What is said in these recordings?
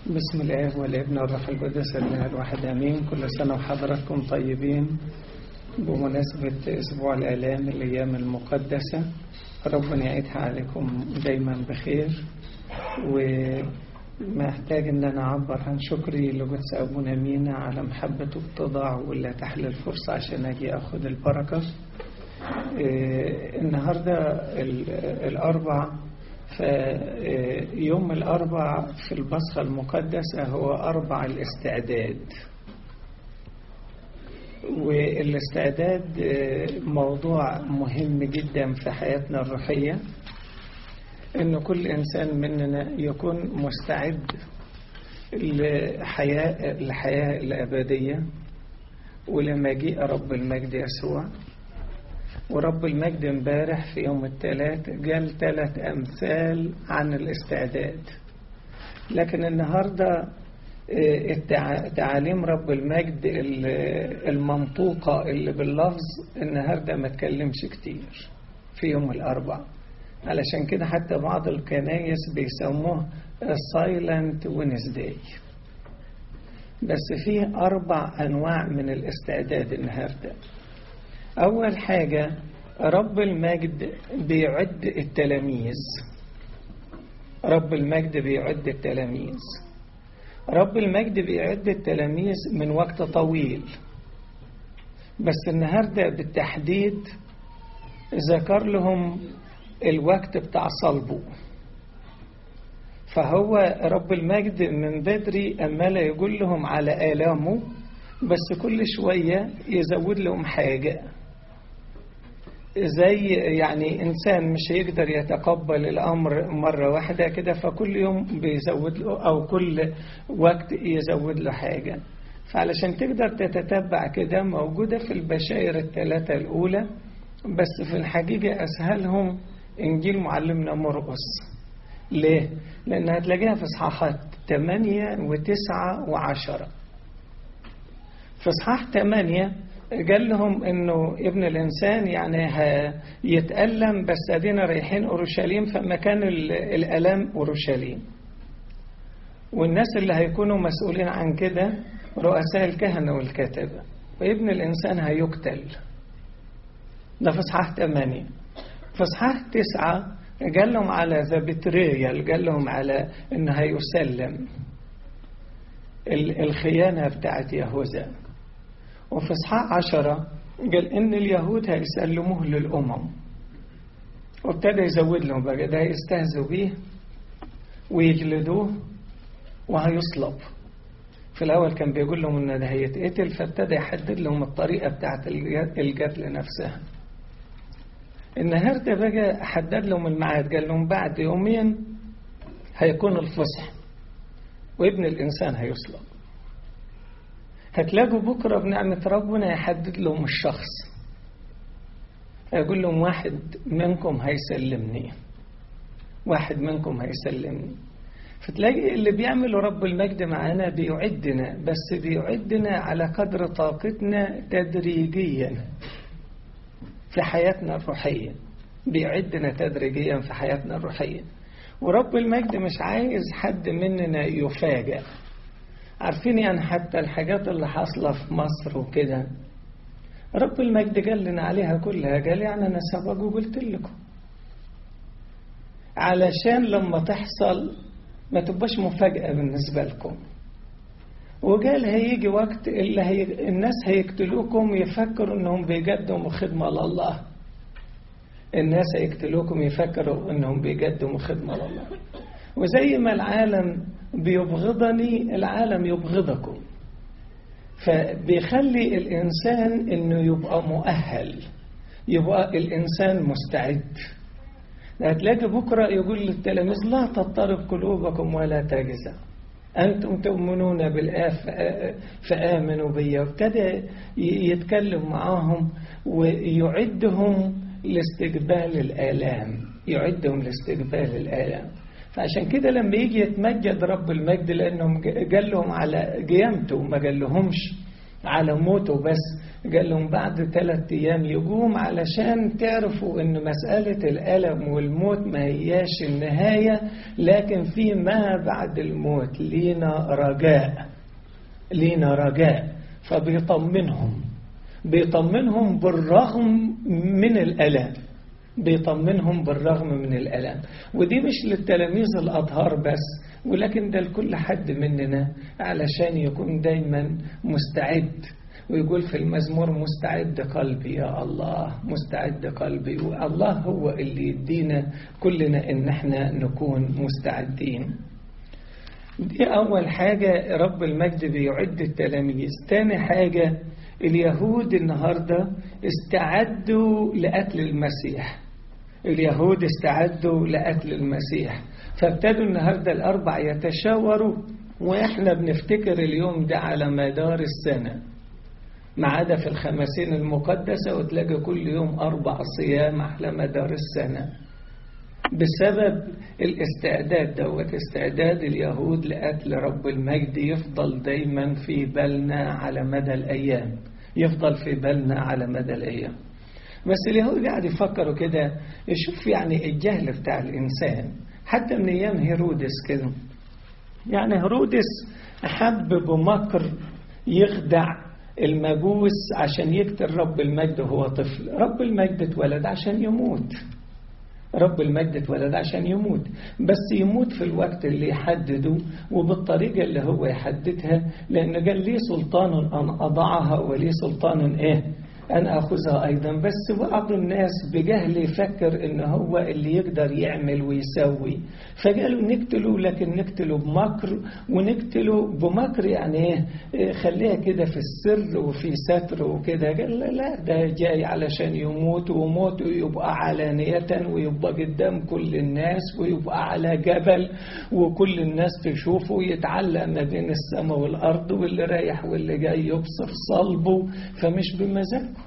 بسم الله والابن والروح القدس الاله الواحد امين كل سنه وحضراتكم طيبين بمناسبه اسبوع الالام الايام المقدسه ربنا يعيدها عليكم دايما بخير ومحتاج ان انا اعبر عن شكري لقدس ابونا مينا على محبته بتضاع ولا تحل الفرصه عشان اجي اخد البركه النهارده الاربع فيوم الأربع في البصخة المقدسة هو أربع الاستعداد والاستعداد موضوع مهم جدا في حياتنا الروحية إن كل إنسان مننا يكون مستعد لحياة الحياة الأبدية ولمجيء رب المجد يسوع ورب المجد امبارح في يوم الثلاث قال ثلاث أمثال عن الاستعداد لكن النهاردة تعاليم رب المجد المنطوقة اللي باللفظ النهاردة ما تكلمش كتير في يوم الأربع علشان كده حتى بعض الكنايس بيسموه silent Wednesday بس فيه أربع أنواع من الاستعداد النهارده أول حاجة رب المجد بيعد التلاميذ رب المجد بيعد التلاميذ رب المجد بيعد التلاميذ من وقت طويل بس النهاردة بالتحديد ذكر لهم الوقت بتاع صلبه فهو رب المجد من بدري أمال يقول لهم على آلامه بس كل شوية يزود لهم حاجة زي يعني إنسان مش هيقدر يتقبل الأمر مرة واحدة كده فكل يوم بيزود له أو كل وقت يزود له حاجة فعلشان تقدر تتتبع كده موجودة في البشائر الثلاثة الأولى بس في الحقيقة أسهلهم إنجيل معلمنا مرقس ليه؟ لأن هتلاقيها في إصحاحات 8 و9 و10 في إصحاح 8 قال لهم انه ابن الانسان يعني يتألم بس ادينا رايحين اورشليم فمكان الالام اورشليم والناس اللي هيكونوا مسؤولين عن كده رؤساء الكهنة والكتبة وابن الانسان هيقتل ده في اصحاح 8 في اصحاح 9 قال لهم على ذا بتريال قال لهم على انه هيسلم الخيانة بتاعت يهوذا وفي إصحاح عشرة قال إن اليهود هيسلموه للأمم وابتدى يزود لهم بقى ده هيستهزوا بيه ويجلدوه وهيصلب في الأول كان بيقول لهم إن ده هيتقتل فابتدى يحدد لهم الطريقة بتاعت القتل نفسها النهاردة بقى حدد لهم الميعاد قال لهم بعد يومين هيكون الفصح وابن الإنسان هيصلب هتلاقوا بكرة بنعمة ربنا يحدد لهم الشخص يقول لهم واحد منكم هيسلمني واحد منكم هيسلمني فتلاقي اللي بيعمله رب المجد معانا بيعدنا بس بيعدنا على قدر طاقتنا تدريجيا في حياتنا الروحية بيعدنا تدريجيا في حياتنا الروحية ورب المجد مش عايز حد مننا يفاجأ عارفين يعني حتى الحاجات اللي حاصلة في مصر وكده رب المجد قال لنا عليها كلها قال يعني أنا سبق وقلت لكم علشان لما تحصل ما تبقاش مفاجأة بالنسبة لكم وقال هيجي وقت اللي هي الناس هيقتلوكم يفكروا انهم بيقدموا خدمة لله الناس هيقتلوكم يفكروا انهم بيقدموا خدمة لله وزي ما العالم بيبغضني العالم يبغضكم فبيخلي الإنسان إنه يبقى مؤهل يبقى الإنسان مستعد هتلاقي بكرة يقول للتلاميذ لا تضطرب قلوبكم ولا تجزع أنتم تؤمنون بالآب فآمنوا بي وابتدى يتكلم معاهم ويعدهم لاستقبال الآلام يعدهم لاستقبال الآلام فعشان كده لما يجي يتمجد رب المجد لأنهم قال لهم على قيامته ما قال لهمش على موته بس قال لهم بعد ثلاثة أيام يقوم علشان تعرفوا أن مسألة الألم والموت ما هياش النهاية لكن في ما بعد الموت لينا رجاء لينا رجاء فبيطمنهم بيطمنهم بالرغم من الألم بيطمنهم بالرغم من الألم ودي مش للتلاميذ الأطهار بس ولكن ده لكل حد مننا علشان يكون دايما مستعد ويقول في المزمور مستعد قلبي يا الله مستعد قلبي والله هو اللي يدينا كلنا ان احنا نكون مستعدين دي اول حاجة رب المجد بيعد التلاميذ تاني حاجة اليهود النهاردة استعدوا لقتل المسيح اليهود استعدوا لقتل المسيح فابتدوا النهاردة الأربع يتشاوروا وإحنا بنفتكر اليوم ده على مدار السنة ما عدا في الخمسين المقدسة وتلاقي كل يوم أربع صيام على مدار السنة بسبب الاستعداد دوت استعداد اليهود لقتل رب المجد يفضل دايما في بالنا على مدى الأيام يفضل في بالنا على مدى الأيام بس اليهود قاعد يفكروا كده يشوف يعني الجهل بتاع الإنسان حتى من أيام هيرودس كده يعني هيرودس أحب بمكر يخدع المجوس عشان يقتل رب المجد وهو طفل رب المجد اتولد عشان يموت رب المجد اتولد عشان يموت بس يموت في الوقت اللي يحدده وبالطريقة اللي هو يحددها لأن قال لي سلطان أن أضعها ولي سلطان إيه أن أخذها أيضا بس بعض الناس بجهل يفكر إن هو اللي يقدر يعمل ويسوي فقالوا نقتله لكن نقتله بمكر ونقتله بمكر يعني إيه خليها كده في السر وفي ستر وكده قال لا, لا ده جاي علشان يموت وموته يبقى علانية ويبقى قدام كل الناس ويبقى على جبل وكل الناس تشوفه ويتعلق ما بين السماء والأرض واللي رايح واللي جاي يبصر صلبه فمش بمزاجه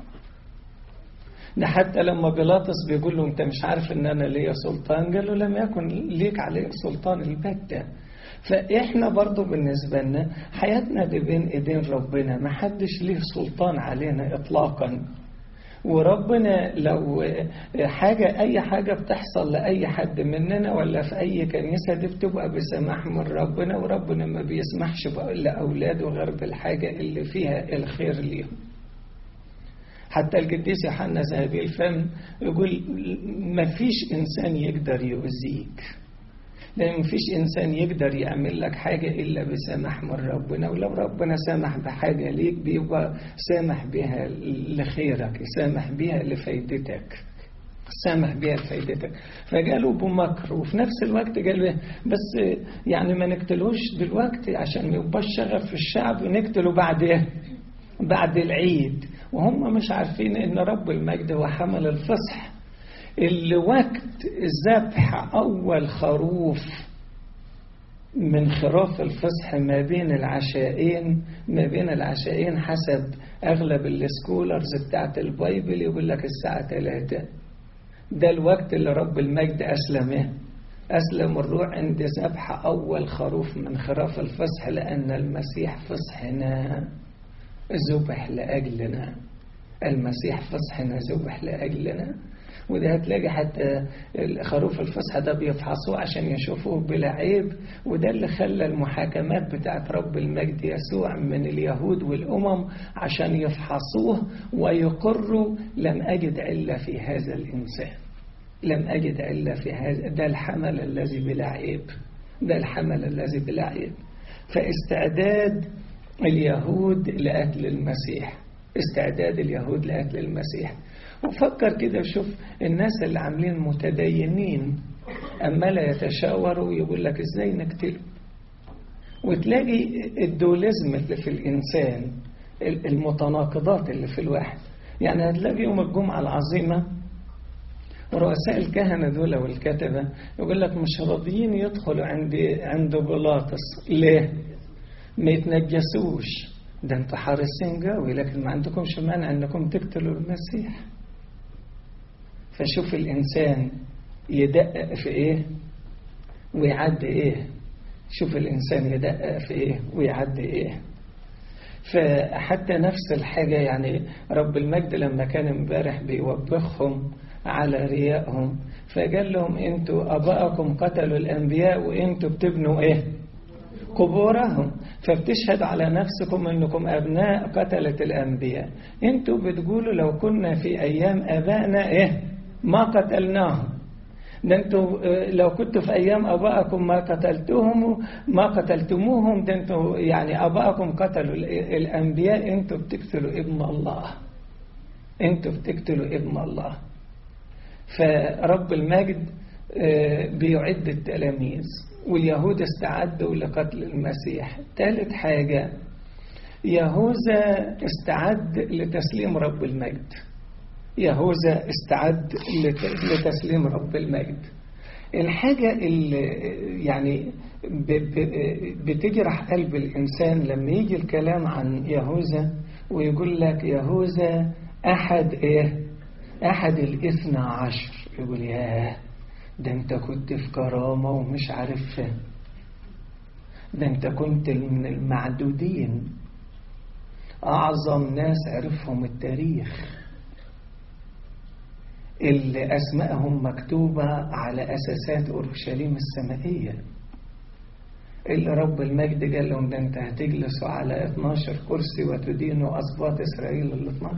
ده حتى لما بيلاطس بيقول له انت مش عارف ان انا ليا سلطان قال له لم يكن ليك عليه سلطان البتة فاحنا برضو بالنسبة لنا حياتنا دي بين ايدين ربنا ما حدش ليه سلطان علينا اطلاقا وربنا لو حاجة أي حاجة بتحصل لأي حد مننا ولا في أي كنيسة دي بتبقى بسماح من ربنا وربنا ما بيسمحش لأولاده غير بالحاجة اللي فيها الخير ليهم حتى القديس يوحنا ذهبي الفم يقول ما فيش إنسان يقدر يؤذيك لأن ما فيش إنسان يقدر يعمل لك حاجة إلا بسماح من ربنا ولو ربنا سمح بحاجة ليك بيبقى سامح بها لخيرك سامح بها لفايدتك سامح بها لفايدتك فقالوا بمكر وفي نفس الوقت قالوا بس يعني ما نقتلوش دلوقتي عشان ما يبقاش شغف في الشعب ونقتله بعد ايه بعد العيد وهم مش عارفين ان رب المجد هو حمل الفصح اللي وقت ذبح اول خروف من خراف الفصح ما بين العشائين ما بين العشائين حسب اغلب السكولرز بتاعت البايبل يقول لك الساعه 3 ده الوقت اللي رب المجد اسلمه أسلم الروح عند ذبح أول خروف من خراف الفصح لأن المسيح فصحنا ذبح لأجلنا المسيح فصحنا ذبح لأجلنا وده هتلاقي حتى خروف الفصح ده بيفحصوه عشان يشوفوه بلا عيب وده اللي خلى المحاكمات بتاعت رب المجد يسوع من اليهود والأمم عشان يفحصوه ويقروا لم أجد علة في هذا الإنسان لم أجد علة في هذا ده الحمل الذي بلا عيب ده الحمل الذي بلا عيب فاستعداد اليهود لقتل المسيح استعداد اليهود لقتل المسيح وفكر كده شوف الناس اللي عاملين متدينين أما لا يتشاوروا ويقول لك ازاي نقتله وتلاقي الدوليزم اللي في الإنسان المتناقضات اللي في الواحد يعني هتلاقي يوم الجمعة العظيمة رؤساء الكهنة دول والكتبة يقول لك مش راضيين يدخلوا عند عند بيلاطس ليه؟ ما يتنجسوش ده انتوا حارسين قوي لكن ما عندكمش مانع انكم تقتلوا المسيح فشوف الانسان يدقق في ايه ويعدي ايه شوف الانسان يدقق في ايه ويعدي ايه فحتى نفس الحاجة يعني رب المجد لما كان امبارح بيوبخهم على ريائهم فقال لهم انتوا ابائكم قتلوا الانبياء وانتوا بتبنوا ايه قبورهم فبتشهد على نفسكم انكم ابناء قتلة الانبياء انتوا بتقولوا لو كنا في ايام ابائنا ايه ما قتلناهم ده انتوا لو كنتوا في ايام ابائكم ما قتلتهم ما قتلتموهم ده انتوا يعني ابائكم قتلوا الانبياء انتوا بتقتلوا ابن الله انتوا بتقتلوا ابن الله فرب المجد بيعد التلاميذ واليهود استعدوا لقتل المسيح ثالث حاجة يهوذا استعد لتسليم رب المجد يهوذا استعد لتسليم رب المجد الحاجة اللي يعني بتجرح قلب الإنسان لما يجي الكلام عن يهوذا ويقول لك يهوذا أحد إيه أحد الاثنى عشر يقول ياه ده أنت كنت في كرامة ومش عارف ده أنت كنت من المعدودين أعظم ناس عرفهم التاريخ اللي أسمائهم مكتوبة على أساسات أورشليم السمائية اللي رب المجد قال لهم ده أنت هتجلسوا على 12 كرسي وتدينوا أسباط إسرائيل ال 12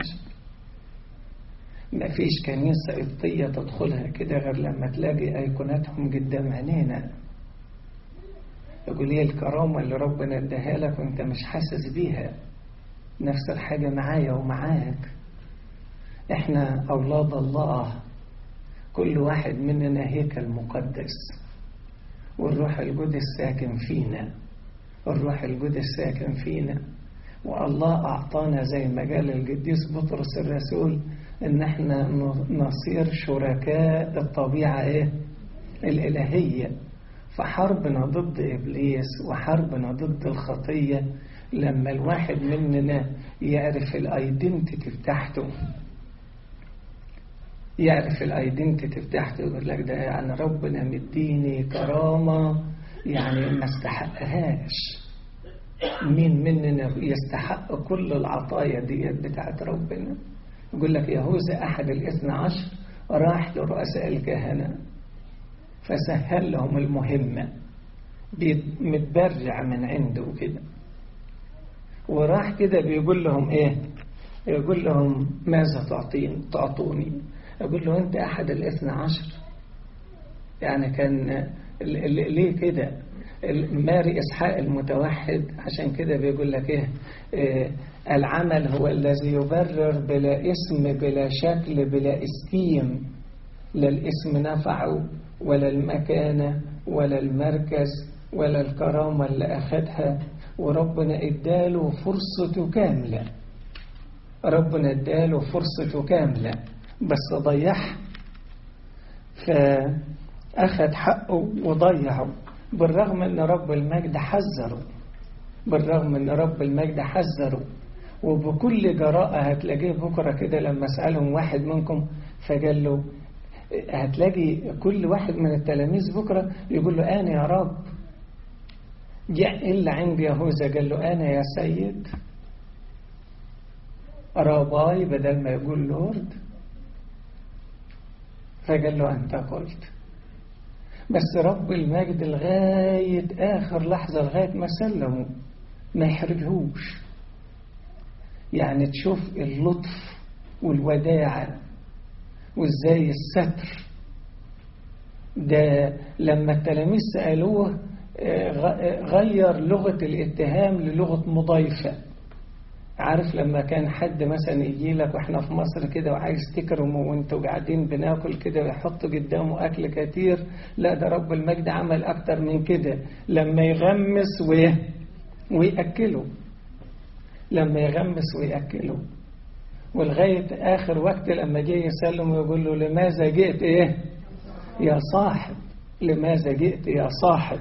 ما فيش كنيسة قبطية تدخلها كده غير لما تلاقي أيقوناتهم قدام عينينا يقول لي الكرامة اللي ربنا اداها لك وانت مش حاسس بيها نفس الحاجة معايا ومعاك احنا أولاد الله كل واحد مننا هيكل مقدس والروح القدس ساكن فينا الروح القدس ساكن فينا والله أعطانا زي ما قال القديس بطرس الرسول إن احنا نصير شركاء الطبيعة إيه؟ الإلهية فحربنا ضد إبليس وحربنا ضد الخطية لما الواحد مننا يعرف الايدنتيتي بتاعته يعرف الايدنتيتي بتاعته يقول لك ده يعني ربنا مديني كرامة يعني ما استحقهاش مين مننا يستحق كل العطايا ديت بتاعت ربنا يقول لك يهوذا أحد الاثنى عشر راح لرؤساء الكهنة فسهل لهم المهمة متبرع من عنده كده وراح كده بيقول لهم ايه يقول لهم ماذا تعطين تعطوني يقول له انت احد الاثنى عشر يعني كان ليه كده ماري اسحاق المتوحد عشان كده بيقول لك ايه, إيه العمل هو الذي يبرر بلا اسم بلا شكل بلا استيم لا الاسم نفعه ولا المكانة ولا المركز ولا الكرامة اللي أخدها وربنا اداله فرصته كاملة ربنا اداله فرصته كاملة بس ضيعها فأخذ حقه وضيعه بالرغم ان رب المجد حذره بالرغم ان رب المجد حذره وبكل جراءة هتلاقيه بكرة كده لما اسألهم واحد منكم فقال له هتلاقي كل واحد من التلاميذ بكرة يقول له أنا يا رب جاء إلا عند يهوذا قال له أنا يا سيد راباي بدل ما يقول لورد فقال له أنت قلت بس رب المجد لغاية آخر لحظة لغاية ما سلموا ما يحرجهوش يعني تشوف اللطف والوداعة وازاي الستر ده لما التلاميذ سألوه غير لغة الاتهام للغة مضايفة عارف لما كان حد مثلا يجي لك واحنا في مصر كده وعايز تكرمه وانتوا قاعدين بناكل كده ويحط قدامه اكل كتير لا ده رب المجد عمل اكتر من كده لما يغمس ويأكله لما يغمس ويأكله ولغاية آخر وقت لما جه يسلم ويقول له لماذا جئت إيه يا صاحب لماذا جئت يا صاحب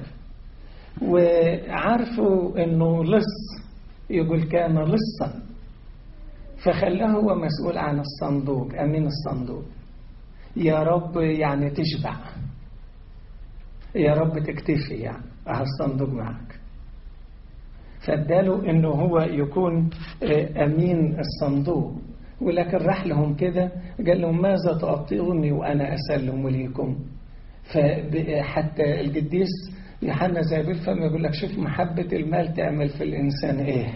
وعارفوا أنه لص يقول كان لصا فخلاه هو مسؤول عن الصندوق أمين الصندوق يا رب يعني تشبع يا رب تكتفي يعني أه الصندوق معك فاداله انه هو يكون امين الصندوق ولكن راح لهم كده قال لهم ماذا تعطوني وانا اسلم ليكم فحتى القديس يوحنا زي بالفم يقول لك شوف محبة المال تعمل في الإنسان إيه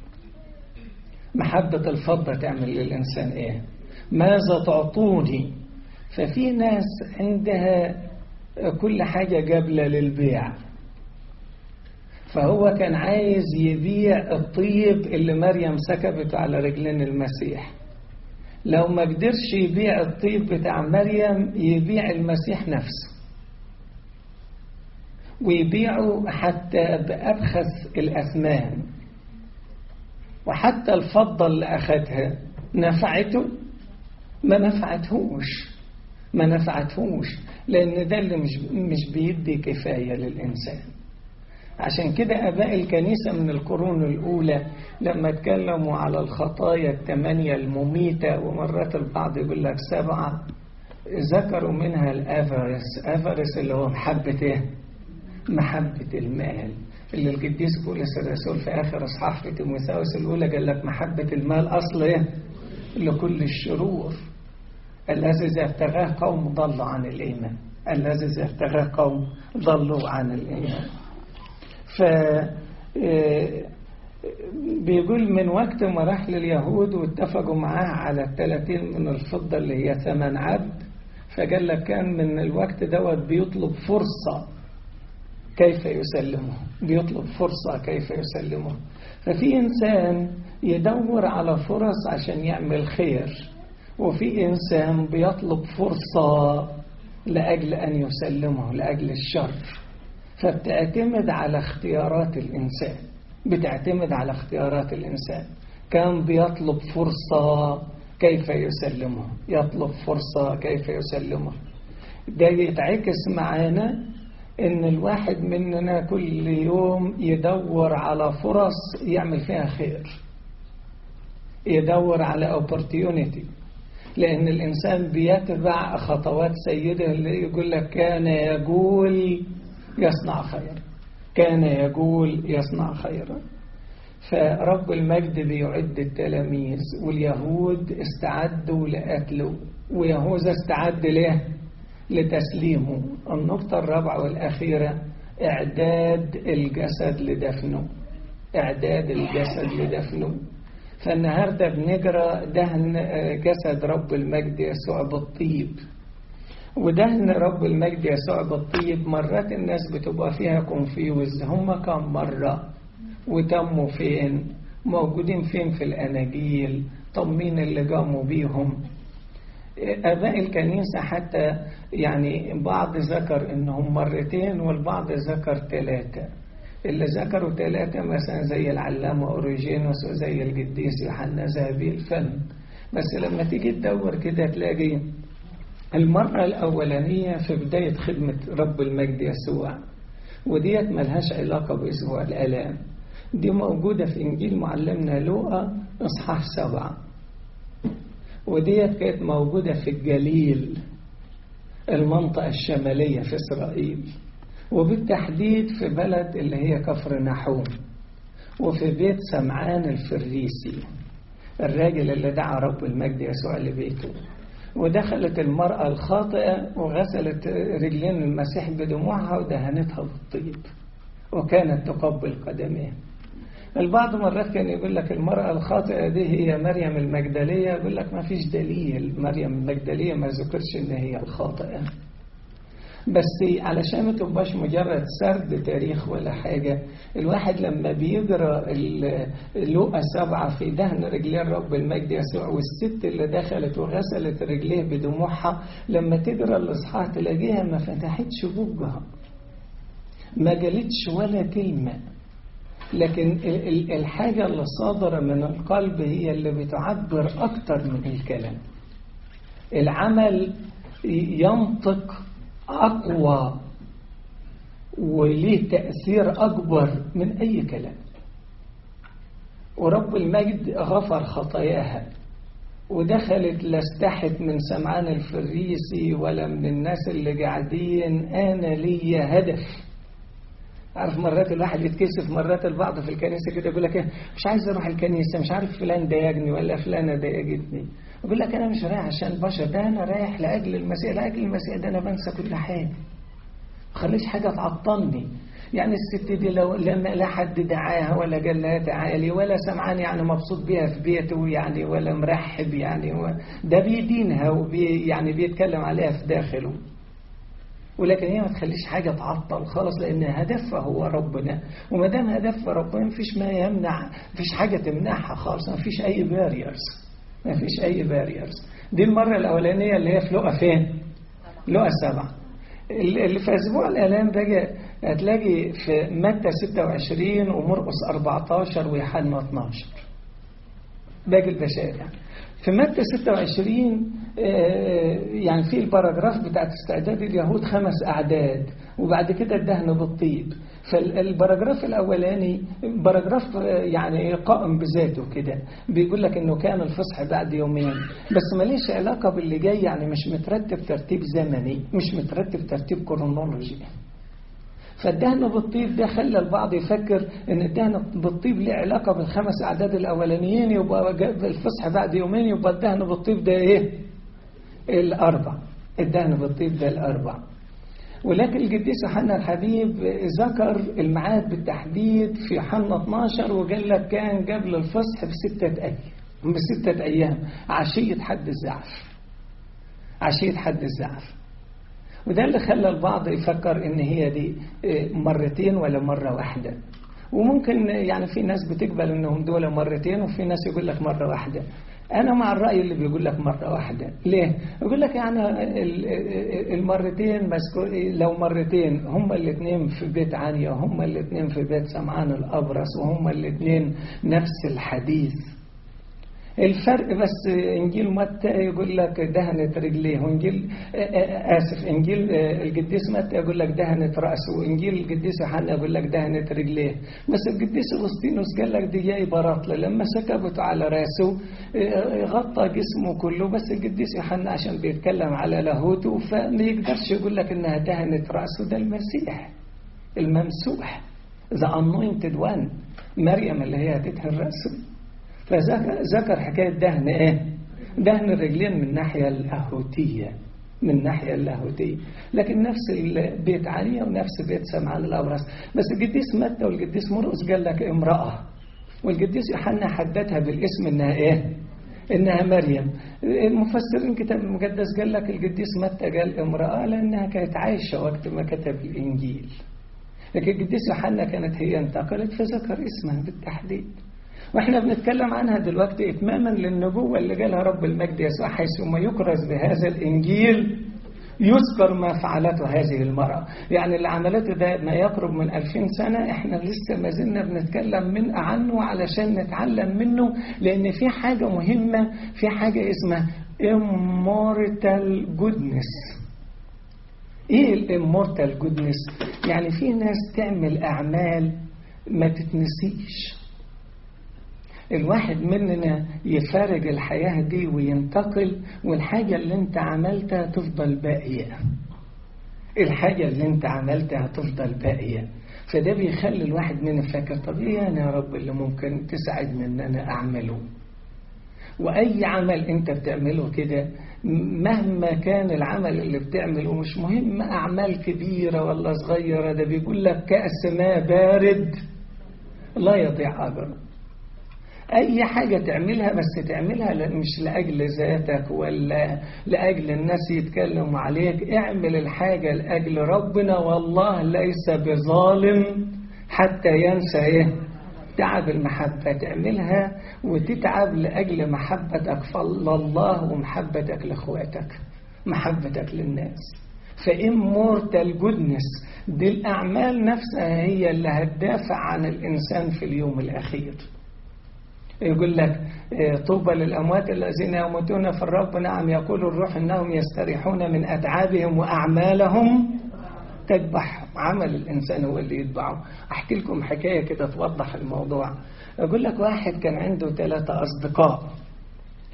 محبة الفضة تعمل للإنسان إيه ماذا تعطوني ففي ناس عندها كل حاجة قابلة للبيع فهو كان عايز يبيع الطيب اللي مريم سكبته على رجلين المسيح لو ما قدرش يبيع الطيب بتاع مريم يبيع المسيح نفسه ويبيعوا حتى بأبخس الأثمان وحتى الفضة اللي أخذها نفعته ما نفعتهوش ما نفعتهوش لأن ده اللي مش, مش بيدي كفاية للإنسان عشان كده أباء الكنيسة من القرون الأولى لما اتكلموا على الخطايا الثمانية المميتة ومرات البعض يقول لك سبعة ذكروا منها الأفرس أفرس اللي هو محبة إيه؟ محبة المال اللي القديس بولس الرسول في آخر إصحاح في تيموثاوس الأولى قال لك محبة المال أصل إيه؟ لكل الشرور الذي إذا ابتغاه قوم ضلوا عن الإيمان الذي إذا ابتغاه قوم ضلوا عن الإيمان ف بيقول من وقت ما راح لليهود واتفقوا معاه على الثلاثين من الفضة اللي هي ثمن عبد فقال لك كان من الوقت دوت بيطلب فرصة كيف يسلمه بيطلب فرصة كيف يسلمه ففي إنسان يدور على فرص عشان يعمل خير وفي إنسان بيطلب فرصة لأجل أن يسلمه لأجل الشر فبتعتمد على اختيارات الإنسان بتعتمد على اختيارات الإنسان كان بيطلب فرصة كيف يسلمه يطلب فرصة كيف يسلمه ده يتعكس معانا ان الواحد مننا كل يوم يدور على فرص يعمل فيها خير يدور على opportunity لأن الإنسان بيتبع خطوات سيده اللي يقول لك كان يقول يصنع خيرا كان يقول يصنع خيرا فرب المجد بيعد التلاميذ واليهود استعدوا لقتله ويهوذا استعد له لتسليمه النقطة الرابعة والأخيرة إعداد الجسد لدفنه إعداد الجسد لدفنه فالنهاردة بنجرى دهن جسد رب المجد يسوع بالطيب ودهن رب المجد يسوع بالطيب مرات الناس بتبقى فيها كونفيوز هم كم مرة وتموا فين موجودين فين في الأناجيل طب مين اللي قاموا بيهم آباء الكنيسة حتى يعني بعض ذكر إنهم مرتين والبعض ذكر ثلاثة اللي ذكروا ثلاثة مثلا زي العلامة أوريجينوس وزي القديس يوحنا ذهبي الفن بس لما تيجي تدور كده تلاقي المرة الأولانية في بداية خدمة رب المجد يسوع وديت ملهاش علاقة بأسبوع الآلام دي موجودة في إنجيل معلمنا لوقا إصحاح سبعة وديت كانت موجودة في الجليل المنطقة الشمالية في إسرائيل وبالتحديد في بلد اللي هي كفر نحوم وفي بيت سمعان الفريسي الراجل اللي دعا رب المجد يسوع لبيته ودخلت المرأة الخاطئة وغسلت رجلين المسيح بدموعها ودهنتها بالطيب وكانت تقبل قدميه البعض مرات كان يقول لك المرأة الخاطئة دي هي مريم المجدلية يقول لك ما فيش دليل مريم المجدلية ما ذكرش ان هي الخاطئة بس علشان ما تبقاش مجرد سرد تاريخ ولا حاجة الواحد لما بيقرا لقى سبعة في دهن رجلين رب المجد يسوع والست اللي دخلت وغسلت رجليه بدموعها لما تقرا الاصحاح تلاقيها ما فتحتش بوجها ما قالتش ولا كلمة لكن الحاجة اللي صادرة من القلب هي اللي بتعبر أكتر من الكلام العمل ينطق أقوى وليه تأثير أكبر من أي كلام ورب المجد غفر خطاياها ودخلت لا استحت من سمعان الفريسي ولا من الناس اللي قاعدين أنا لي هدف عارف مرات الواحد يتكسف مرات البعض في الكنيسة كده يقول لك إيه مش عايز أروح الكنيسة مش عارف فلان ضايقني ولا فلانة ضايقتني يقول لك أنا مش رايح عشان بشر ده أنا رايح لأجل المسيح لأجل المسيح ده أنا بنسى كل حاجة ما خليش حاجة تعطلني يعني الست دي لو لما لا حد دعاها ولا قال لها تعالي ولا سمعان يعني مبسوط بيها في بيته يعني ولا مرحب يعني ده بيدينها وبي يعني بيتكلم عليها في داخله ولكن هي ما تخليش حاجة تعطل خالص لأن هدفها هو ربنا وما دام هدفها ربنا مفيش ما يمنع مفيش حاجة تمنعها خالص مفيش أي باريرز مفيش أي باريرز دي المرة الأولانية اللي هي في لقى فين؟ لقى سبعة اللي في أسبوع الآلام بقى هتلاقي في متى 26 ومرقس 14 ويوحنا 12 باقي البشائر يعني في متى 26 يعني في الباراجراف بتاعت استعداد اليهود خمس أعداد وبعد كده الدهن بالطيب فالباراجراف الأولاني باراجراف يعني قائم بذاته كده بيقول لك إنه كان الفصح بعد يومين بس ماليش علاقة باللي جاي يعني مش مترتب ترتيب زمني مش مترتب ترتيب كرونولوجي فالدهن بالطيب ده خلى البعض يفكر ان الدهن بالطيب له علاقة بالخمس اعداد الاولانيين يبقى الفصح بعد يومين يبقى الدهن بالطيب ده ايه الاربع الدهن بالطيب ده الاربع ولكن القديس يوحنا الحبيب ذكر الميعاد بالتحديد في يوحنا 12 وقال لك كان قبل الفصح بستة أيام بستة أيام عشية حد الزعف عشية حد الزعف وده اللي خلى البعض يفكر ان هي دي مرتين ولا مرة واحدة وممكن يعني في ناس بتقبل انهم دول مرتين وفي ناس يقول لك مرة واحدة انا مع الرأي اللي بيقول لك مرة واحدة ليه يقول لك يعني المرتين لو مرتين هما الاثنين في بيت عنيا وهما الاثنين في بيت سمعان الابرص وهما الاثنين نفس الحديث الفرق بس انجيل متى يقول لك دهنت رجليه وانجيل اسف انجيل القديس متى يقول لك دهنت راسه وانجيل القديس يوحنا يقول لك دهنت رجليه بس القديس اغسطينوس قال لك دي جاي براطله لما سكبت على راسه غطى جسمه كله بس القديس يوحنا عشان بيتكلم على لاهوته فما يقدرش يقول لك انها دهنت راسه ده المسيح الممسوح ذا anointed one مريم اللي هي هتدهن راسه فذكر حكاية دهن ايه دهن الرجلين من الناحية اللاهوتية من الناحية اللاهوتية لكن نفس البيت عليا ونفس بيت سمعان الأبرص بس القديس متى والقديس مرقس قال لك امرأة والقديس يوحنا حددها بالاسم انها ايه انها مريم المفسرين كتاب المقدس قال لك القديس متى قال امرأة لانها كانت عايشة وقت ما كتب الانجيل لكن القديس يوحنا كانت هي انتقلت فذكر اسمها بالتحديد واحنا بنتكلم عنها دلوقتي اتماما للنبوة اللي قالها رب المجد يسوع حيثما يكرز بهذا الانجيل يذكر ما فعلته هذه المرأة يعني اللي عملته ده ما يقرب من ألفين سنة احنا لسه ما زلنا بنتكلم من عنه علشان نتعلم منه لأن في حاجة مهمة في حاجة اسمها immortal goodness ايه الامورتال جودنس يعني في ناس تعمل اعمال ما تتنسيش الواحد مننا يفارق الحياة دي وينتقل والحاجة اللي انت عملتها تفضل باقية الحاجة اللي انت عملتها تفضل باقية فده بيخلي الواحد منا فاكر طب ايه انا يا رب اللي ممكن تساعدني ان انا اعمله واي عمل انت بتعمله كده مهما كان العمل اللي بتعمله مش مهم اعمال كبيرة ولا صغيرة ده بيقول لك كأس ماء بارد لا يضيع اجره أي حاجة تعملها بس تعملها مش لأجل ذاتك ولا لأجل الناس يتكلموا عليك اعمل الحاجة لأجل ربنا والله ليس بظالم حتى ينسى إيه تعب المحبة تعملها وتتعب لأجل محبتك لله ومحبتك لأخواتك محبتك للناس فإمورتال جودنس دي الأعمال نفسها هي اللي هتدافع عن الإنسان في اليوم الأخير يقول لك طوبى للأموات الذين يموتون في الرب نعم يقول الروح إنهم يستريحون من أتعابهم وأعمالهم تتبعهم عمل الإنسان هو اللي يتبعه أحكي لكم حكاية كده توضح الموضوع أقول لك واحد كان عنده ثلاثة أصدقاء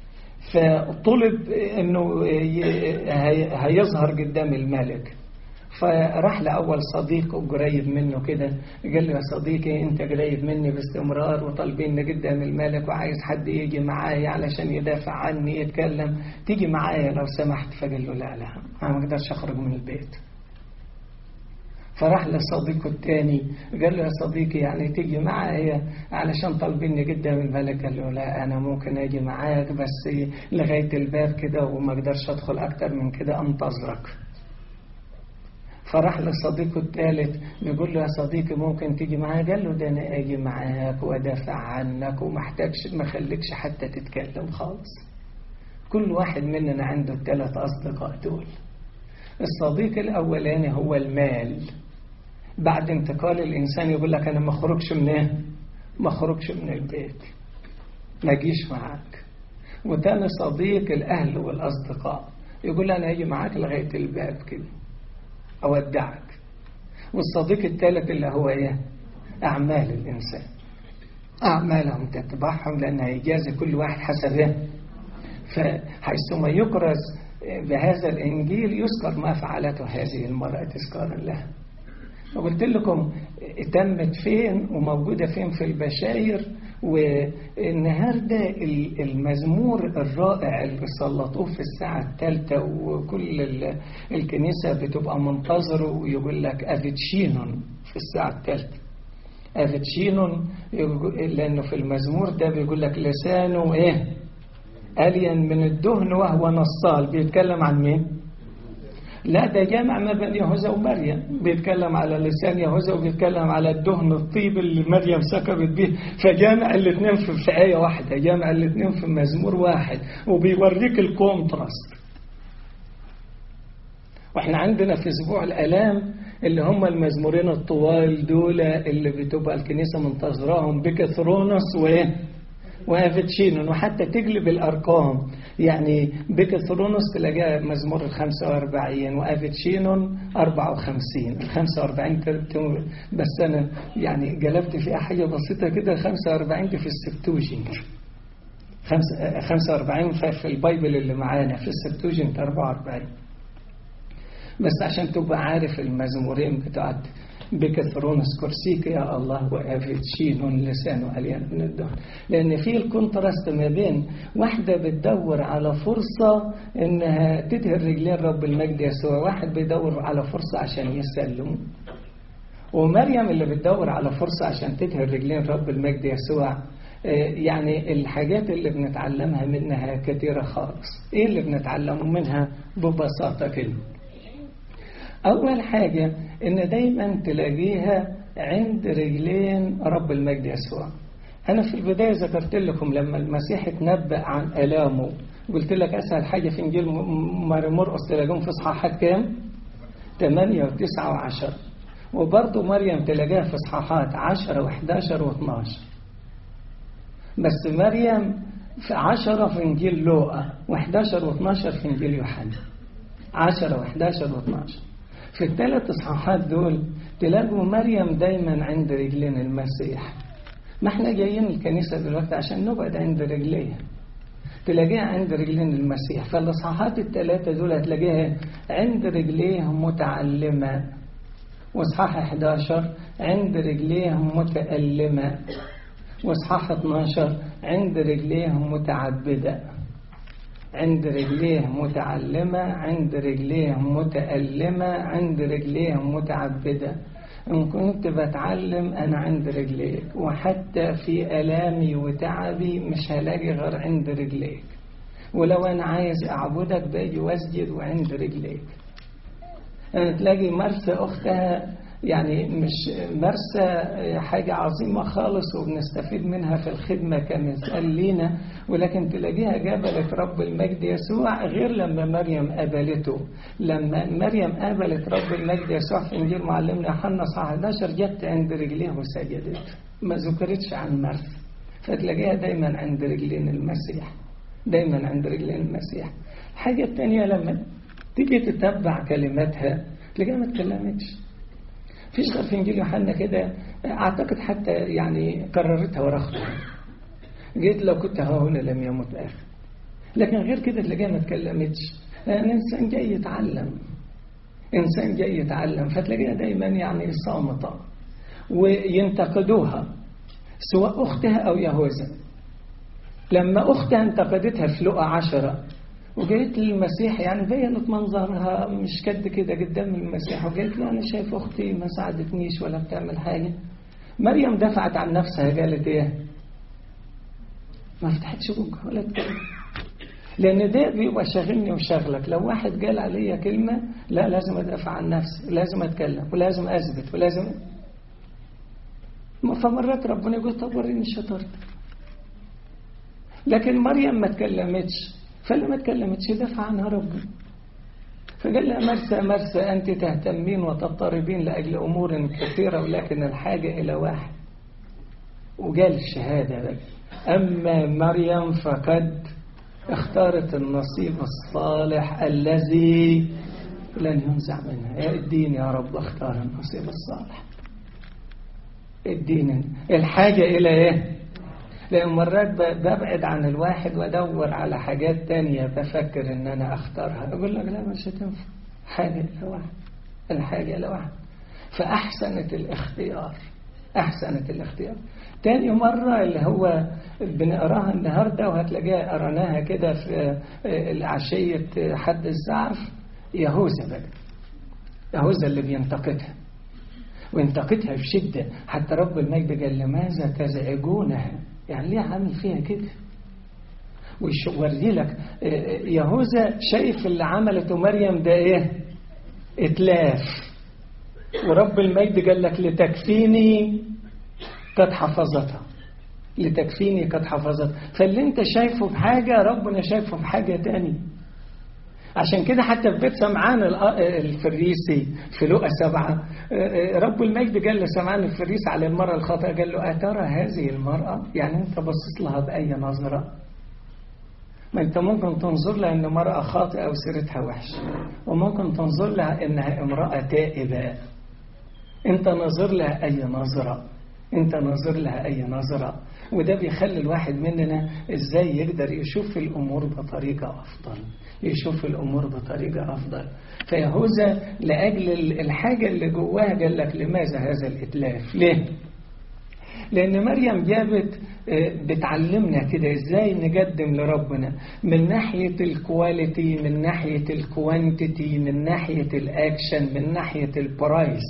فطلب أنه هيظهر قدام الملك فراح لأول صديق قريب منه كده قال له يا صديقي أنت قريب مني باستمرار وطالبين قدام الملك وعايز حد يجي معايا علشان يدافع عني يتكلم تيجي معايا لو سمحت فقال له لا لا أنا ما أقدرش أخرج من البيت فراح لصديقه التاني قال له يا صديقي يعني تيجي معايا علشان طالبيني قدام الملك قال له لا انا ممكن اجي معاك بس لغايه الباب كده وما اقدرش ادخل اكتر من كده انتظرك فراح لصديقه الثالث بيقول له يا صديقي ممكن تيجي معايا قال له ده انا اجي معاك وادافع عنك وما احتاجش ما خليكش حتى تتكلم خالص كل واحد مننا عنده الثلاث اصدقاء دول الصديق الاولاني هو المال بعد انتقال الإنسان يقول لك أنا ما أخرجش من إيه؟ ما أخرجش من البيت ما أجيش معاك وتاني صديق الأهل والأصدقاء يقول أنا أجي معاك لغاية الباب كده أودعك والصديق الثالث اللي هو إيه؟ أعمال الإنسان أعمالهم تتبعهم لأنها هيجازي كل واحد حسب إيه؟ فحيثما يكرز بهذا الإنجيل يذكر ما فعلته هذه المرأة تذكارا لها وقلت لكم تمت فين وموجودة فين في البشاير والنهاردة المزمور الرائع اللي سلطوه في الساعة الثالثة وكل الكنيسة بتبقى منتظره ويقول لك أفيتشينون في الساعة الثالثة أفيتشينون لأنه في المزمور ده بيقول لك لسانه إيه ألين من الدهن وهو نصال بيتكلم عن مين؟ لا ده جامع ما بين يهوذا ومريم بيتكلم على لسان يهوذا وبيتكلم على الدهن الطيب اللي مريم سكبت به فجامع الاثنين في, في آية واحدة جامع الاثنين في مزمور واحد وبيوريك الكونتراست واحنا عندنا في اسبوع الالام اللي هم المزمورين الطوال دول اللي بتبقى الكنيسه منتظراهم بكثرونس وايه وافيتشينون وحتى تقلب الارقام يعني بكثرونس تلاقيها مزمور ال 45 وافيتشينون 54 ال 45 بس انا يعني قلبت فيها حاجه بسيطه كده 45 دي في السبتوجنت 45 في البايبل اللي معانا في السبتوجنت 44 بس عشان تبقى عارف المزمورين بتاعت بكثرونس كرسيك يا الله وافيتشين لسانه أليان من الدهن لأن في الكونتراست ما بين واحدة بتدور على فرصة إنها تدهر رجلين رب المجد يسوع واحد بيدور على فرصة عشان يسلمه ومريم اللي بتدور على فرصة عشان تدهر رجلين رب المجد يسوع يعني الحاجات اللي بنتعلمها منها كثيرة خالص ايه اللي بنتعلمه منها ببساطة كده أول حاجة إن دايما تلاقيها عند رجلين رب المجد يسوع أنا في البداية ذكرت لكم لما المسيح اتنبأ عن آلامه قلت لك أسهل حاجة في إنجيل مرقس تلاقيهم في إصحاحات كام؟ 8 و9 و10 وبرضه مريم تلاقيها في إصحاحات 10 و11 و12 بس مريم في 10 في إنجيل لوقا و11 و12 في إنجيل يوحنا 10 و11 و12 في الثلاث اصحاحات دول تلاقوا مريم دايما عند رجلين المسيح ما احنا جايين الكنيسه دلوقتي عشان نقعد عند رجليها تلاقيها عند رجلين المسيح فالاصحاحات الثلاثه دول هتلاقيها عند رجليه متعلمه واصحاح 11 عند رجليه متألمه واصحاح 12 عند رجليه متعبده عند رجليه متعلمة عند رجليه متألمة عند رجليه متعبدة إن كنت بتعلم أنا عند رجليك وحتى في ألامي وتعبي مش هلاقي غير عند رجليك ولو أنا عايز أعبدك باجي واسجد وعند رجليك أنا تلاقي مرسى أختها يعني مش مرسى حاجة عظيمة خالص وبنستفيد منها في الخدمة كمثال لينا ولكن تلاقيها قابلت رب المجد يسوع غير لما مريم قابلته لما مريم قابلت رب المجد يسوع في إنجيل معلمنا يوحنا صح 11 جت عند رجليه وسجدت ما ذكرتش عن مرسى فتلاقيها دايما عند رجلين المسيح دايما عند رجلين المسيح الحاجة الثانية لما تيجي تتبع كلماتها تلاقيها ما اتكلمتش فيش غير في انجيل يوحنا كده اعتقد حتى يعني كررتها ورا اختها جيت لو كنت ها هنا لم يمت اخي لكن غير كده تلاقيها ما اتكلمتش لان الانسان جاي يتعلم إنسان جاي يتعلم فتلاقيها دايما يعني صامتة وينتقدوها سواء أختها أو يهوذا لما أختها انتقدتها في لقى عشرة وجيت للمسيح يعني بينت منظرها مش قد كده قدام المسيح وجيت له أنا شايف أختي ما ساعدتنيش ولا بتعمل حاجة مريم دفعت عن نفسها قالت إيه ما فتحتش بوجها ولا تكلم لأن ده بيبقى شاغلني وشاغلك لو واحد قال عليا كلمة لا لازم أدافع عن نفسي لازم أتكلم ولازم أثبت ولازم فمرات ربنا يقول طب وريني شطارتك لكن مريم ما تكلمتش فلما تكلمتش دفع عنها ربنا فقال لها مرسى مرسى أنت تهتمين وتضطربين لأجل أمور كثيرة ولكن الحاجة إلى واحد وقال الشهادة بقى أما مريم فقد اختارت النصيب الصالح الذي لن ينزع منها يا الدين يا رب اختار النصيب الصالح الدين الحاجة إلى إيه لأن مرات ببعد عن الواحد وأدور على حاجات تانية بفكر إن أنا أختارها أقول لك لا مش هتنفع حاجة إلى واحد الحاجة إلى واحد فأحسنت الاختيار أحسنت الاختيار تاني مرة اللي هو بنقراها النهاردة وهتلاقيها قرناها كده في العشية حد الزعف يهوذا بقى يهوذا اللي بينتقدها وينتقدها بشدة حتى رب المجد قال لماذا تزعجونها يعني ليه عامل فيها كده ويوري لك يهوذا شايف اللي عملته مريم ده ايه اتلاف ورب المجد قال لك لتكفيني قد حفظتها لتكفيني قد حفظتها فاللي انت شايفه بحاجة ربنا شايفه بحاجة تاني عشان كده حتى في بيت سمعان الفريسي في لقى سبعة رب المجد قال لسمعان الفريسي على المرأة الخاطئة قال له أترى هذه المرأة يعني أنت بصيت لها بأي نظرة ما أنت ممكن تنظر لها أن مرأة خاطئة وسيرتها وحشة وممكن تنظر لها أنها امرأة تائبة أنت نظر لها أي نظرة أنت نظر لها أي نظرة وده بيخلي الواحد مننا إزاي يقدر يشوف الأمور بطريقة أفضل يشوف الأمور بطريقة أفضل فيهوذا لأجل الحاجة اللي جواها قال لك لماذا هذا الإتلاف ليه لأن مريم جابت بتعلمنا كده إزاي نقدم لربنا من ناحية الكواليتي من ناحية الكوانتيتي من ناحية الأكشن من ناحية البرايس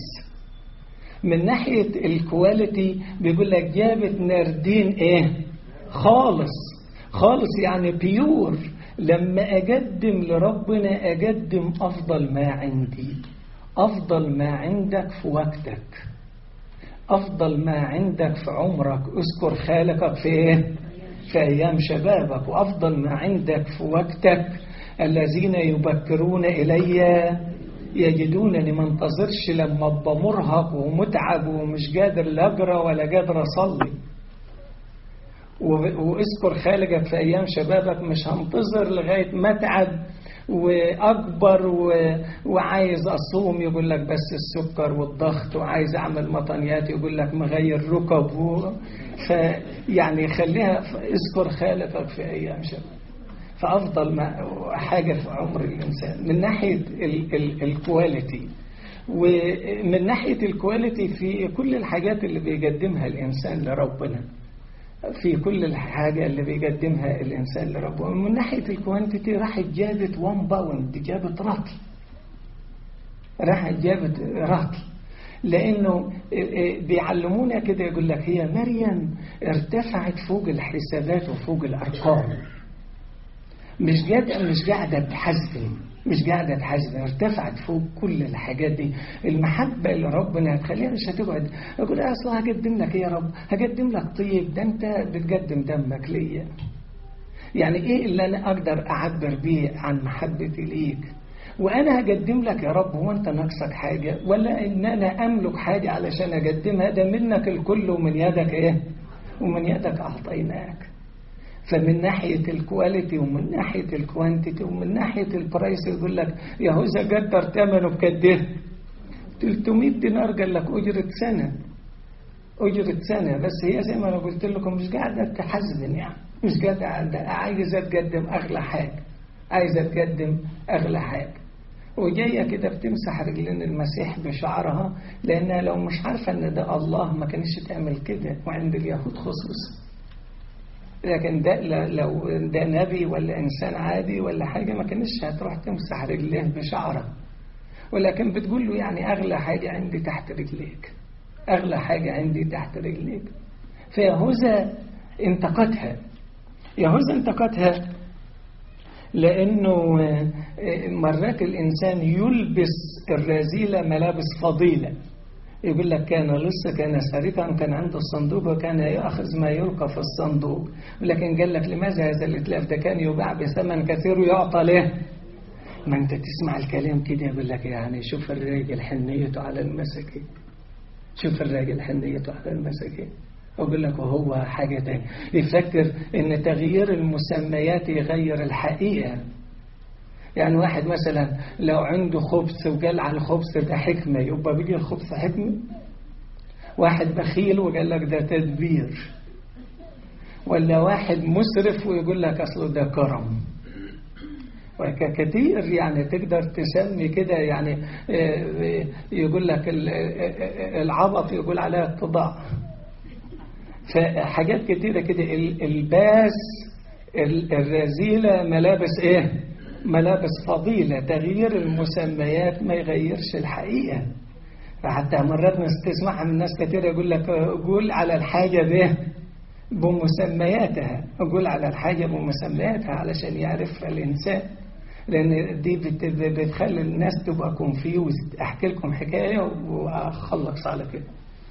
من ناحية الكواليتي بيقول لك جابت ناردين ايه خالص خالص يعني بيور لما أقدم لربنا أقدم أفضل ما عندي أفضل ما عندك في وقتك أفضل ما عندك في عمرك اذكر خالقك في إيه؟ في أيام شبابك وأفضل ما عندك في وقتك الذين يبكرون إلي يجدونني ما انتظرش لما ابقى مرهق ومتعب ومش قادر لا اقرا ولا قادر اصلي واذكر خالقك في ايام شبابك مش هنتظر لغايه ما اتعب واكبر و... وعايز اصوم يقول لك بس السكر والضغط وعايز اعمل مطنيات يقول لك مغير ركب و... فيعني خليها اذكر خالقك في ايام شبابك فأفضل ما حاجة في عمر الإنسان من ناحية الكواليتي ومن ناحية الكواليتي في كل الحاجات اللي بيقدمها الإنسان لربنا في كل الحاجة اللي بيقدمها الإنسان لربنا من ناحية الكوانتيتي راحت جابت 1 باوند جابت رطل راحت جابت رطل لأنه بيعلمونا كده يقول لك هي مريم ارتفعت فوق الحسابات وفوق الأرقام مش قاعدة مش قاعدة تحزن مش قاعدة تحزن ارتفعت فوق كل الحاجات دي المحبة اللي ربنا هتخليها مش هتقعد أقول أصلا هقدم لك يا رب هقدم لك طيب ده أنت بتقدم دمك ليا يعني إيه اللي أنا أقدر أعبر بيه عن محبتي ليك وأنا هقدم لك يا رب هو أنت ناقصك حاجة ولا إن أنا أملك حاجة علشان أقدمها ده منك الكل ومن يدك إيه ومن يدك أعطيناك فمن ناحية الكواليتي ومن ناحية الكوانتيتي ومن ناحية البرايس يقول لك يهوذا قدر ثمنه بكده 300 دينار قال لك أجرة سنة أجرة سنة بس هي زي ما أنا قلت لكم مش قاعدة تحزن يعني مش قاعدة عايزة تقدم أغلى حاجة عايزة تقدم أغلى حاجة وجاية كده بتمسح رجلين المسيح بشعرها لأنها لو مش عارفة إن ده الله ما كانش تعمل كده وعند اليهود خصوصا لكن ده لو ده نبي ولا إنسان عادي ولا حاجة ما كانش هتروح تمسح رجليه بشعرها ولكن بتقول له يعني أغلى حاجة عندي تحت رجليك أغلى حاجة عندي تحت رجليك فيهوذا انتقتها يهوذا انتقتها لأنه مرات الإنسان يلبس الرذيلة ملابس فضيلة يقول لك كان لص كان سارقا كان عنده الصندوق وكان يأخذ ما يلقى في الصندوق لكن قال لك لماذا هذا الإتلاف ده كان يباع بثمن كثير ويعطى له ما انت تسمع الكلام كده يقول لك يعني شوف الراجل حنيته على المساكين شوف الراجل حنيته على المساكين أقول لك وهو حاجة تانية يفكر إن تغيير المسميات يغير الحقيقة يعني واحد مثلا لو عنده خبز وقال على الخبز ده حكمة يبقى بيجي الخبز حكمة واحد بخيل وقال لك ده تدبير ولا واحد مسرف ويقول لك أصله ده كرم وكثير يعني تقدر تسمي كده يعني يقول لك العبط يقول عليها اتضاع فحاجات كتيرة كده الباس الرذيلة ملابس ايه ملابس فضيلة تغيير المسميات ما يغيرش الحقيقة فحتى مرات تسمعها من ناس كتير يقول لك قول على الحاجة ده بمسمياتها قول على الحاجة بمسمياتها علشان يعرفها الإنسان لأن دي بتخلي الناس تبقى كونفيوزد أحكي لكم حكاية وأخلص على كده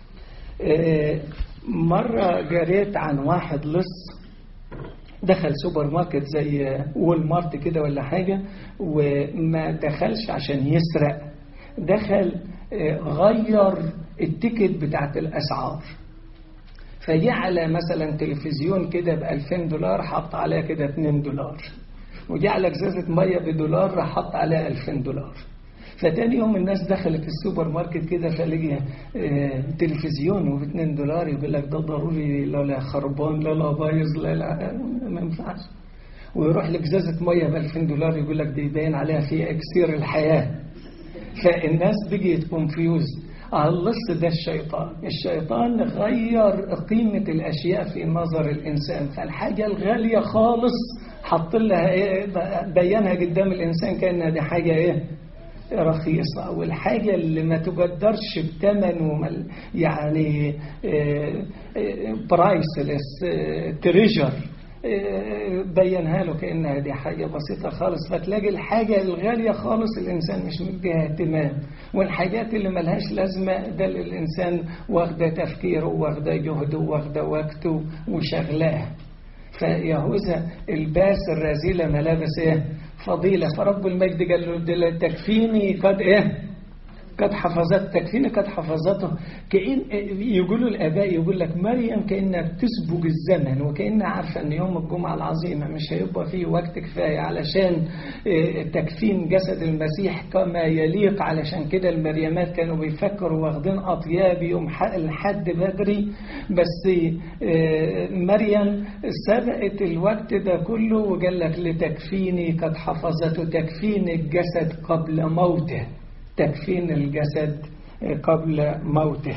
مرة جريت عن واحد لص دخل سوبر ماركت زي وول مارت كده ولا حاجة وما دخلش عشان يسرق دخل غير التيكت بتاعت الأسعار فجعل مثلا تلفزيون كده ب 2000 دولار حط عليها كده 2 دولار وجعل ازازة مية بدولار راح حط عليها 2000 دولار فتاني يوم الناس دخلت السوبر ماركت كده فلقي اه تلفزيون ب 2 دولار يقول لك ده ضروري لا لا خربان لا لا بايظ لا لا ما ينفعش ويروح لازازه ميه ب 2000 دولار يقول لك دي باين عليها في اكسير الحياه فالناس بقيت كونفيوز اللص ده الشيطان الشيطان غير قيمة الأشياء في نظر الإنسان فالحاجة الغالية خالص حط لها إيه بينها قدام الإنسان كأنها دي حاجة إيه رخيصة والحاجة اللي ما تقدرش بثمن ومل يعني برايسلس تريجر بينها له كأنها دي حاجة بسيطة خالص فتلاقي الحاجة الغالية خالص الإنسان مش مديها اهتمام والحاجات اللي ملهاش لازمة ده الإنسان واخدة تفكيره واخدة جهده واخدة وقته وشغلاه فيهوذا الباس الرذيلة ملابس ايه فضيلة فرب المجد قال له تكفيني قد ايه قد حفظت تكفيني قد حفظته كأن يقولوا الآباء يقول لك مريم كأنها بتسبق الزمن وكأنها عارفة أن يوم الجمعة العظيمة مش هيبقى فيه وقت كفاية علشان تكفين جسد المسيح كما يليق علشان كده المريمات كانوا بيفكروا واخدين أطياب يوم الحد بدري بس مريم سبقت الوقت ده كله وقال لك لتكفيني قد حفظته تكفيني الجسد قبل موته تكفين الجسد قبل موته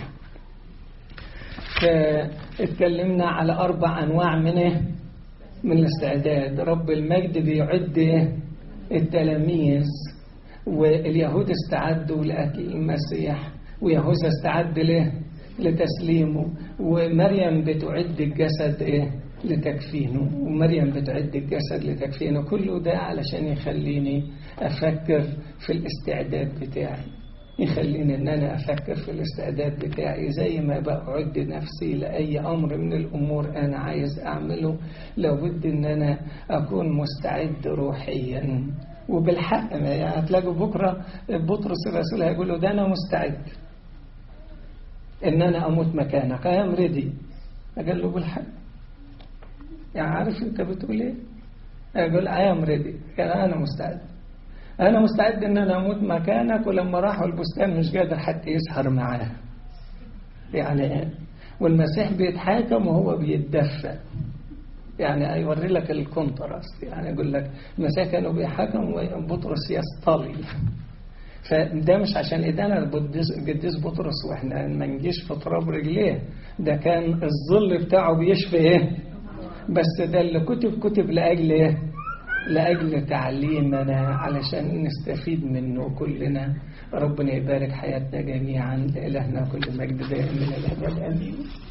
فاتكلمنا على أربع أنواع من من الاستعداد رب المجد بيعد التلاميذ واليهود استعدوا لقتل المسيح ويهوذا استعد له لتسليمه ومريم بتعد الجسد ايه لتكفينه ومريم بتعد الجسد لتكفينه كله ده علشان يخليني أفكر في الاستعداد بتاعي يخليني أن أنا أفكر في الاستعداد بتاعي زي ما بأعد نفسي لأي أمر من الأمور أنا عايز أعمله لابد أن أنا أكون مستعد روحيا وبالحق يعني هتلاقوا بكرة بطرس الرسول هيقول له ده أنا مستعد إن أنا أموت مكانك I am ready قال له بالحق يعني عارف أنت بتقول إيه؟ يقول I am ready قال أنا مستعد أنا مستعد إن أنا أموت مكانك ولما راحوا البستان مش قادر حتى يسهر معاه يعني والمسيح بيتحاكم وهو بيتدفى يعني يوري لك الكونتراست يعني يقول لك المسيح كانوا بيحاكم وبطرس يصطلي فده مش عشان إدانة القديس بطرس وإحنا ما نجيش في تراب رجليه ده كان الظل بتاعه بيشفي إيه بس ده اللي كتب كتب لأجل إيه لأجل تعليمنا علشان نستفيد منه كلنا ربنا يبارك حياتنا جميعا لإلهنا كل مجد دائم من الأبد آمين